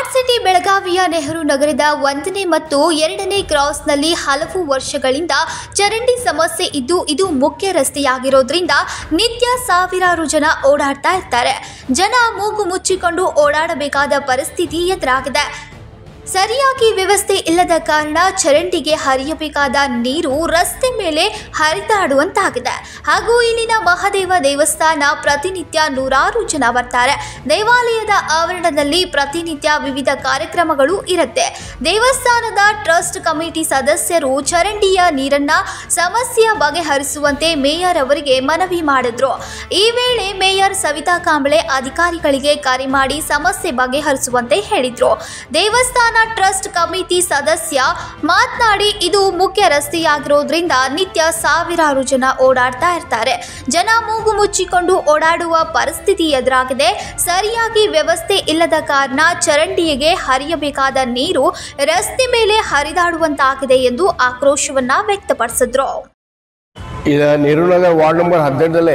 smart city ಬೆಳಗಾವಿಯ ನೆಹರು ನಗರದ ಒಂದನೇ ಮತ್ತು ಎರಡನೇ ಕ್ರಾಸ್ನಲ್ಲಿ ಹಲವು ವರ್ಷಗಳಿಂದ ಚರಂಡಿ ಸಮಸ್ಯೆ ಇದ್ದು ಇದು ಮುಖ್ಯ ರಸ್ತೆಯಾಗಿರೋದ್ರಿಂದ ನಿತ್ಯ ಸಾವಿರಾರು ಜನ ಓಡಾಡ್ತಾ ಇರ್ತಾರೆ ಜನ ಮೂಗು ಮುಚ್ಚಿಕೊಂಡು ಓಡಾಡಬೇಕಾದ ಪರಿಸ್ಥಿತಿ ಎದುರಾಗಿದೆ ಸರಿಯಾಗಿ ವ್ಯವಸ್ಥೆ ಇಲ್ಲದ ಕಾರಣ ಚರಂಡಿಗೆ ಹರಿಯಬೇಕಾದ ನೀರು ರಸ್ತೆ ಮೇಲೆ ಹರಿದಾಡುವಂತಾಗಿದೆ ಹಾಗೂ ಇಲ್ಲಿನ ಮಹಾದೇವ ದೇವಸ್ಥಾನ ಪ್ರತಿನಿತ್ಯ ನೂರಾರು ಜನ ಬರ್ತಾರೆ ದೇವಾಲಯದ ಆವರಣದಲ್ಲಿ ಪ್ರತಿನಿತ್ಯ ವಿವಿಧ ಕಾರ್ಯಕ್ರಮಗಳು ಇರುತ್ತೆ ದೇವಸ್ಥಾನದ ಟ್ರಸ್ಟ್ ಕಮಿಟಿ ಸದಸ್ಯರು ಚರಂಡಿಯ ನೀರನ್ನ ಸಮಸ್ಯೆಯ ಬಗೆಹರಿಸುವಂತೆ ಮೇಯರ್ ಅವರಿಗೆ ಮನವಿ ಮಾಡಿದ್ರು ಈ ವೇಳೆ ಮೇಯರ್ ಸವಿತಾ ಕಾಂಬಳೆ ಅಧಿಕಾರಿಗಳಿಗೆ ಕರೆ ಮಾಡಿ ಸಮಸ್ಯೆ ಬಗೆಹರಿಸುವಂತೆ ಹೇಳಿದ್ರು ದೇವಸ್ಥಾನ ಟ್ರಸ್ಟ್ ಕಮಿಟಿ ಸದಸ್ಯ ಮಾತನಾಡಿ ಇದು ಮುಖ್ಯ ರಸ್ತೆಯಾಗಿರೋದ್ರಿಂದ ನಿತ್ಯ ಸಾವಿರಾರು ಜನ ಓಡಾಡ್ತಾ ಇರ್ತಾರೆ ಜನ ಮೂಗು ಮುಚ್ಚಿಕೊಂಡು ಓಡಾಡುವ ಪರಿಸ್ಥಿತಿ ಎದುರಾಗಿದೆ ಸರಿಯಾಗಿ ವ್ಯವಸ್ಥೆ ಇಲ್ಲದ ಕಾರಣ ಚರಂಡಿಗೆ ಹರಿಯಬೇಕಾದ ನೀರು ರಸ್ತೆ ಮೇಲೆ ಹರಿದಾಡುವಂತಾಗಿದೆ ಎಂದು ಆಕ್ರೋಶವನ್ನ ವ್ಯಕ್ತಪಡಿಸಿದ್ರು ಇದು ನೆರೂನಗರ ವಾರ್ಡ್ ನಂಬರ್ ಹದಿನೆಂಟರಲ್ಲೇ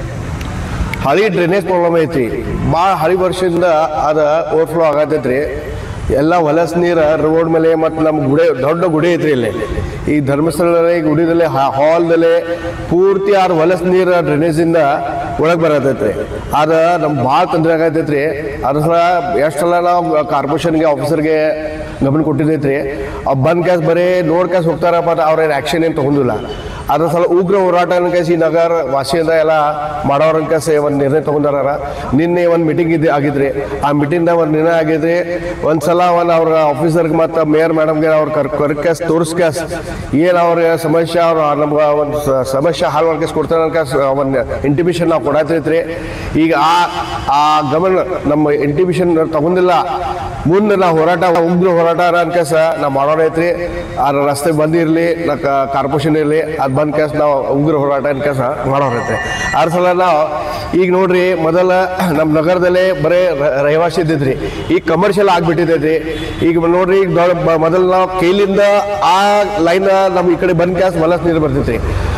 ಹಳಿ ಡ್ರೈನೇಜ್ ಪ್ರಾಬ್ಲಮ್ ಐತಿ ಭಾಳ ಹಳಿ ವರ್ಷದಿಂದ ಅದು ಓವರ್ಫ್ಲೋ ಆಗತೈತ್ರಿ ಎಲ್ಲ ಹೊಲಸ್ ನೀರು ರೋಡ್ ಮೇಲೆ ಮತ್ತು ನಮ್ಮ ಗುಡಿ ದೊಡ್ಡ ಗುಡಿ ಐತ್ರಿ ಇಲ್ಲಿ ಈ ಧರ್ಮಸ್ಥಳದಲ್ಲಿ ಈ ಗುಡಿದಲ್ಲಿ ಹಾಲ್ದಲ್ಲಿ ಪೂರ್ತಿ ಆರು ಹೊಲಸ್ ನೀರು ಡ್ರೈನೇಜಿಂದ ಒಳಗೆ ಬರತೈತ್ರಿ ಅದು ನಮ್ಗೆ ಭಾಳ ತೊಂದರೆ ಆಗತೈತ್ರಿ ಅದ್ರ ಸಲ ಎಷ್ಟು ಸಲ ನಾವು ಕಾರ್ಪೊರೇಷನ್ಗೆ ಆಫೀಸರ್ಗೆ ಗಮನ ಕೊಟ್ಟಿದ್ದೈತ್ರಿ ಆ ಬಂದ್ ಕ್ಯಾಸ್ ಬರೀ ನೋಡ್ ಕ್ಯಾಸ್ ಹೋಗ್ತಾರಪ್ಪ ಅಂತ ಅವ್ರೇನು ಆ್ಯಕ್ಷನ್ ಏನು ತಗೊಂಡಿಲ್ಲ ಅದ್ರ ಸಲ ಉಗ್ರ ಹೋರಾಟ ಅನ್ಕೇಸಿ ಈ ನಗರ ವಾಸಿಯಿಂದ ಎಲ್ಲ ಮಾಡೋರ್ ಅನ್ಕೇಸಿ ಒಂದು ನಿರ್ಣಯ ತಗೊಂಡಾರ ನಿನ್ನೆ ಒಂದು ಮೀಟಿಂಗ್ ಇದೆ ಆಗಿದ್ರಿ ಆ ಮೀಟಿಂಗ್ದಾಗ ಒಂದು ನಿರ್ಣಯ ಆಗಿದ್ರಿ ಒಂದು ಸಲ ಒಂದು ಅವ್ರ ಆಫೀಸರ್ಗೆ ಮತ್ತು ಮೇಯರ್ ಮೇಡಮ್ಗೆ ಅವ್ರ ಕರ್ ಕರ್ಕೇಸ್ ತೋರಿಸ್ಕೇಸ್ ಏನು ಅವ್ರ ಸಮಸ್ಯೆ ಅವ್ರು ನಮ್ಗೆ ಒಂದು ಸ- ಸಮಸ್ಯೆ ಹಾಲ್ ಮಾಡ್ಕೇಸ್ ಕೊಡ್ತಾರೆ ಅನ್ಕೇಸ್ ಒಂದು ಇಂಟಿಮೇಷನ್ ನಾವು ಕೊಡತೈತ್ರಿ ಈಗ ಆ ಆ ಗಮನ ನಮ್ಮ ಇಂಟಿಮೇಷನ್ ತಗೊಂಡಿಲ್ಲ ಮುಂದೆ ನಾವು ಹೋರಾಟ ಉಗ್ರ ಹೋರಾಟ ಅನ್ಕೇಸ ನಾವು ಮಾಡೋಣೈತ್ರಿ ಆ ರಸ್ತೆ ಬಂದ್ ಇರಲಿ ನಾ ಕಾರ್ಪೊರೇಷನ್ ಇರಲಿ ಅದು ಬಂದ್ ಕೇಸ್ ನಾವು ಉಗ್ರ ಹೋರಾಟ ಅನ್ಕೇಸ ಮಾಡೋಣೈತ್ರಿ ಅದ್ರ ಸಲ ನಾವು ಈಗ ನೋಡ್ರಿ ಮೊದಲ ನಮ್ಮ ನಗರದಲ್ಲೇ ಬರೇ ರ- ರಹಿವಾಸಿ ಇದ್ದಿದ್ರಿ ಈಗ ಕಮರ್ಷಿಯಲ್ ಆಗ್ಬಿಟ್ಟಿದ್ದೈತ್ರಿ ಈಗ ನೋಡ್ರಿ ಈಗ ದೊಡ್ಡ ಬ- ಮೊದಲು ನಾವು ಕೈಲಿಂದ ಆ ಲೈನ್ ನಮ್ಮ ಈ ಕಡೆ ಬಂದ್ ಕ್ಯಾಸ್ ಮಲಸ್ ನೀರು ಬರ್ತೈತ್ರಿ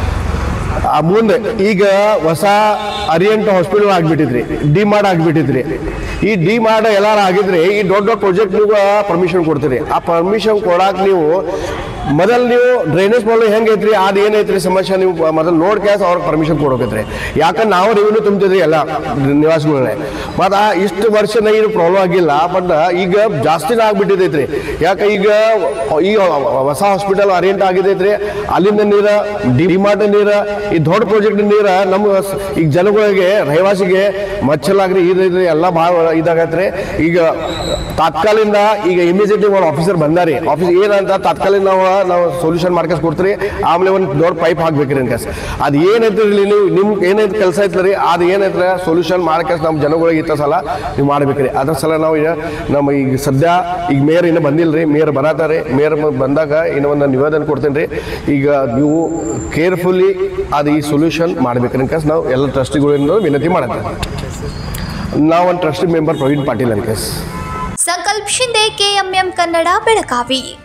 ಆ ಮುಂದೆ ಈಗ ಹೊಸ ಅರಿಯಂಟ್ ಹಾಸ್ಪಿಟಲ್ ಆಗ್ಬಿಟ್ಟಿದ್ರಿ ಡಿ ಮಾಡ್ ಆಗ್ಬಿಟ್ಟಿದ್ರಿ ಈ ಡಿ ಮಾಡ್ ಎಲ್ಲಾರು ಆಗಿದ್ರೆ ಈ ದೊಡ್ಡ ದೊಡ್ಡ ಪ್ರಾಜೆಕ್ಟ್ ನೀವು ಪರ್ಮಿಷನ್ ಕೊಡ್ತೀರಿ ಆ ಪರ್ಮಿಷನ್ ಕೊಡಾಕ್ ನೀವು ಮೊದಲು ನೀವು ಡ್ರೈನೇಜ್ ಪ್ರಾಬ್ಲಮ್ ಹೆಂಗೈತ್ರಿ ಅದು ಏನೈತ್ರಿ ಸಮಸ್ಯೆ ನೀವು ಮೊದಲು ನೋಡ್ ಕ್ಯಾಸ್ ಅವ್ರಿಗೆ ಪರ್ಮಿಷನ್ ಕೊಡೋಕೈತ್ರಿ ಯಾಕಂದ್ರೆ ನಾವು ರೆವಿನ್ಯೂ ತುಂಬ್ತಿದ್ರಿ ಎಲ್ಲ ನಿವಾಸಿಗಳೇ ಮತ್ತು ಆ ಇಷ್ಟು ವರ್ಷ ಇದು ಪ್ರಾಬ್ಲಮ್ ಆಗಿಲ್ಲ ಬಟ್ ಈಗ ಜಾಸ್ತಿನೇ ಆಗ್ಬಿಟ್ಟಿದೈತ್ರಿ ಯಾಕೆ ಈಗ ಈಗ ಹೊಸ ಹಾಸ್ಪಿಟಲ್ ಅರೇಂಟ್ ಆಗಿದೈತ್ರಿ ಅಲ್ಲಿಂದ ನೀರ ಡಿಮಾರ್ಟ್ ನೀರ ಈ ದೊಡ್ಡ ಪ್ರಾಜೆಕ್ಟ್ ನೀರ ನಮ್ಮ ಸ- ಈಗ ಜನಗಳಿಗೆ ರಹಿವಾಸಿಗೆ ಮಚ್ಚಲಾಗ್ರಿ ಇದ್ರಿ ಎಲ್ಲ ಭಾಳ ಇದಾಗತ್ರಿ ಈಗ ತಾತ್ಕಾಲಿಂದ ಈಗ ಇಮಿಡಿಯೇಟ್ಲಿ ಒಂದು ಆಫೀಸರ್ ಬಂದಾರಿ ಆಫೀಸ್ ಏನಂತ ತಾತ್ಕಾಲಿಕ ನಾವು ನಾವು ಸೊಲ್ಯೂಷನ್ ಮಾಡ್ಕಸ್ ಕೊಡ್ತೀರಿ ಆಮೇಲೆ ಒಂದು ದೊಡ್ಡ ಪೈಪ್ ಹಾಕ್ಬೇಕ್ರಿ ಅನ್ಕಸ್ ಅದು ಏನೈತ್ರಿ ಇಲ್ಲಿ ನೀವು ನಿಮ್ಗೆ ಏನೈತೆ ಕೆಲಸ ಐತ್ರಿ ಅದು ಏನೈತ್ರಿ ಸೊಲ್ಯೂಷನ್ ಮಾಡ್ಕಸ್ ನಮ್ಮ ಜನಗಳಿಗೆ ಇತ್ತ ಸಲ ನೀವು ಮಾಡ್ಬೇಕ್ರಿ ಅದ್ರ ಸಲ ನಾವು ಈಗ ನಮ್ಮ ಈಗ ಸದ್ಯ ಈಗ ಮೇಯರ್ ಇನ್ನೂ ಬಂದಿಲ್ರಿ ಮೇಯರ್ ಬರತಾರೆ ಮೇಯರ್ ಬಂದಾಗ ಇನ್ನೂ ಒಂದು ನಿವೇದನೆ ಕೊಡ್ತೇನೆ ರೀ ಈಗ ನೀವು ಕೇರ್ಫುಲ್ಲಿ ಅದು ಈ ಸೊಲ್ಯೂಷನ್ ಮಾಡ್ಬೇಕ್ರಿ ಅನ್ಕಸ್ ನಾವು ಎಲ್ಲ ಟ್ರಸ್ಟಿಗಳಿಂದ ವಿನಂತಿ ಮಾಡತ್ತೇವೆ ನಾವು ಒಂದು ಟ್ರಸ್ಟಿ ಮೆಂಬರ್ ಪ್ರವೀಣ್ ಪಾಟೀಲ್ ಅನ್ಕಸ್ ಸಂಕಲ್ಪ್ ಶಿಂದೆ ಕೆಎಂಎಂ ಕನ್ನಡ ಬೆಳಗಾವಿ